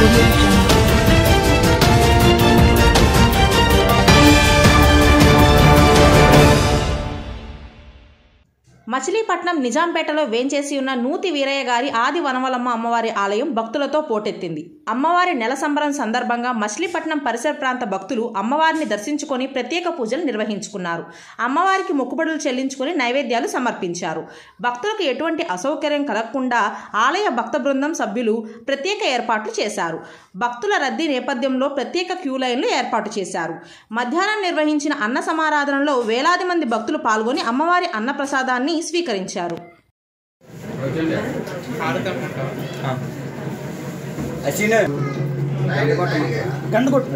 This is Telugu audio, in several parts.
Audio Jungle. మచిలీపట్నం నిజాంపేటలో వేంచేసి ఉన్న నూతి వీరయ్య గారి ఆది వనవలమ్మ అమ్మవారి ఆలయం భక్తులతో పోటెత్తింది అమ్మవారి నెల సంబరం సందర్భంగా మచిలీపట్నం పరిసర ప్రాంత భక్తులు అమ్మవారిని దర్శించుకొని ప్రత్యేక పూజలు నిర్వహించుకున్నారు అమ్మవారికి మొక్కుబడులు చెల్లించుకొని నైవేద్యాలు సమర్పించారు భక్తులకు ఎటువంటి అసౌకర్యం కలగకుండా ఆలయ భక్త బృందం సభ్యులు ప్రత్యేక ఏర్పాట్లు చేశారు భక్తుల రద్దీ నేపథ్యంలో ప్రత్యేక క్యూ లైన్లు ఏర్పాటు చేశారు మధ్యాహ్నం నిర్వహించిన అన్న సమారాధనలో వేలాది మంది భక్తులు పాల్గొని అమ్మవారి అన్నప్రసాదాన్ని స్వీకరించారు అసీన గంట కొట్టు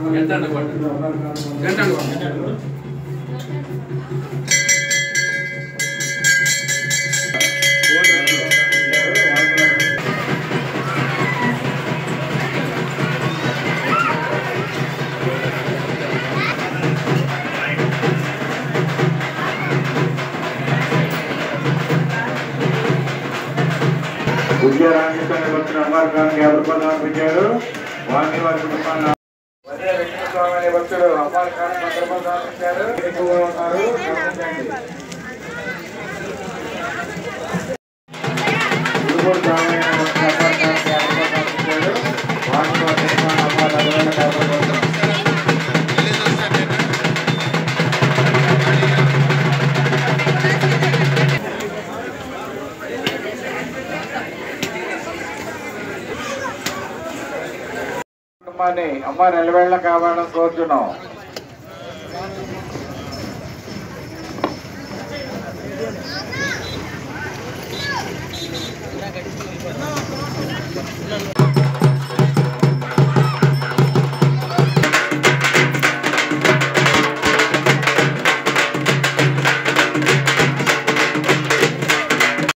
విద్యా రామకృష్ణ వచ్చిన అమ్మారు యాభై రూపాయలు సమర్పించారు వారిని వారి కుటుంబాన్ని వదిన వెంకటస్వామి అనే భక్తుడు అమ్మారు ఖాన్ వంద రూపాయలు సమర్పించారు ఎక్కువగా ఉన్నారు గమనించండి. గురుగూడు స్వామి అనే భక్తుడు అమ్మారు ఖాన్ యాభై రూపాయలు సమర్పించారు వారిని వారి కుటుంబాన్ని అమ్మారు ఐదు వేల యాభై రూపాయలు కుటుంబాన్ని అమ్మ నిలవేళ్ళ కావాలని కోరుతున్నాం శ్రీ